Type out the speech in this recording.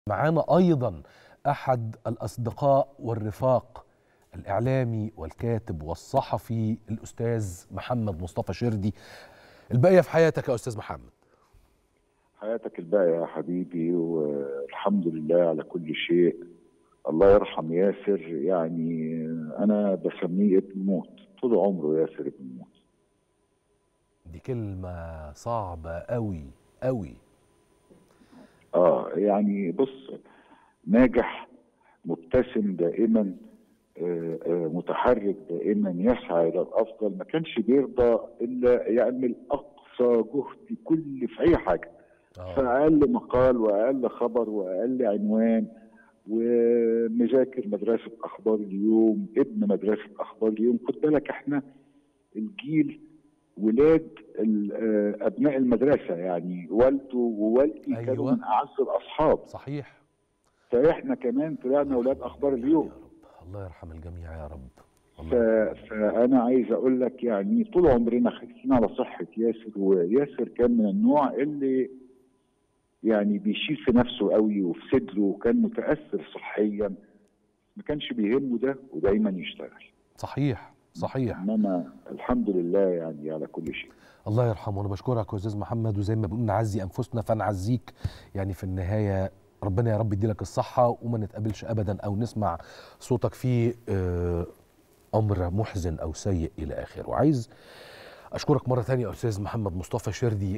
معانا ايضا احد الاصدقاء والرفاق الاعلامي والكاتب والصحفي الاستاذ محمد مصطفى شردي الباقيه في حياتك يا استاذ محمد حياتك الباقية يا حبيبي والحمد لله على كل شيء الله يرحم ياسر يعني أنا بسميه ابن موت طول عمره ياسر ابن موت دي كلمه صعبه قوي قوي آه يعني بص ناجح مبتسم دائما آه، آه، متحرك دائما يسعى إلى الأفضل ما كانش بيرضى إلا يعمل أقصى جهد كل في أي حاجة آه. فأقل مقال وأقل خبر وأقل عنوان ومذاكر مدرسة أخبار اليوم ابن مدرسة أخبار اليوم خد بالك احنا الجيل ولاد ال- آه، أبناء المدرسة يعني والده ووالدي أيوة. كانوا من أعز الأصحاب صحيح فإحنا كمان طلعنا ولاد أخبار اليوم يا رب الله يرحم الجميع يا رب ف... الله يرحم. فأنا عايز أقول لك يعني طول عمرنا خايفين على صحة ياسر وياسر كان من النوع اللي يعني بيشيل في نفسه قوي وفي صدره وكان متأثر صحيا ما كانش بيهمه ده ودايما يشتغل صحيح صحيح انما الحمد لله يعني على كل شيء الله يرحمه وانا بشكرك يا استاذ محمد وزي ما بنقول نعزي انفسنا فنعزيك يعني في النهايه ربنا يا رب يديلك الصحه وما نتقابلش ابدا او نسمع صوتك في آه، امر محزن او سيء الى اخره وعايز اشكرك مره ثانيه يا استاذ محمد مصطفى شردي